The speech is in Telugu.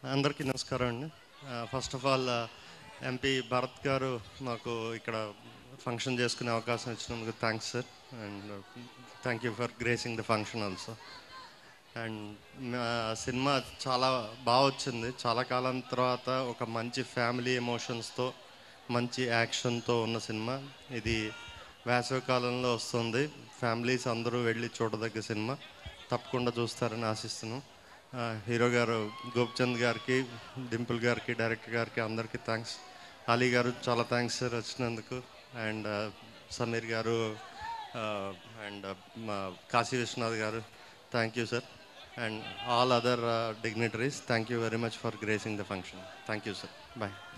అందరికీ నమస్కారం అండి first of all MP Bharat గారు మాకు ఇక్కడ ఫంక్షన్ చేసుకునే అవకాశం ఇచ్చినందుకు thanks sir and thank you for gracing the function also and cinema చాలా బాగా వచ్చింది చాలా కాలం తర్వాత ఒక మంచి ఫ్యామిలీ ఎమోషన్స్తో మంచి యాక్షన్తో ఉన్న సినిమా ఇది వేసవి కాలంలో వస్తుంది ఫ్యామిలీస్ అందరూ వెళ్ళి చూడదగ్గ సినిమా తప్పకుండా చూస్తారని ఆశిస్తున్నాం ఆ, హీరో గారు గోపిచంద్ గారికి డింపుల్ గారికి డైరెక్టర్ గారికి అందరికీ థ్యాంక్స్ అలీ గారు చాలా థ్యాంక్స్ సార్ వచ్చినందుకు అండ్ సమీర్ గారు అండ్ మా కాశీ విశ్వనాథ్ గారు thank you sir and all other dignitaries thank you very much for gracing the function thank you sir bye